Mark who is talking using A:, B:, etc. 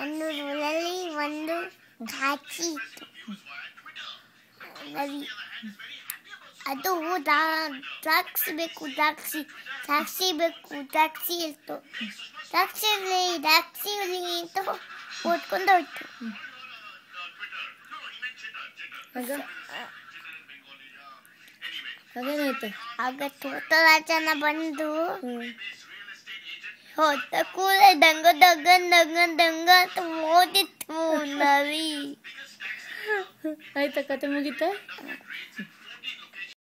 A: ಒಂದು ಊರಲ್ಲಿ ಒಂದು ಕಾಚಿ ಇತ್ತು ನರಿ ಅದು ದಾ- ದ್ರಾಕ್ಷಿ ದ್ರಾಕ್ಷಿ ದ್ರಾಕ್ಷಿ ಬೇಕು ದ್ರಾಕ್ಷಿ ಇತ್ತು ದ್ರಾಕ್ಷಿಯಲ್ಲಿ ದ್ರಾಕ್ಷಿ ಅಂತ ಓದ್ಕೊಂಡು ಹೋಯ್ತು
B: ಆಗ ಹಾಗೇನಾಯ್ತು
A: ಆಗ ತೋಟರಾಜನ ಬಂದು
B: ಹ್ಮ್
A: ಹೊತ್ತ ಕೂಲ ದಂಗ ದಂಗ ದಂಗ ದಂಗ ಅಂತ ಓದಿತ್ತು ನರಿ
B: ಆಯ್ತಾ ಕತೆ ಮುಗೀತಾ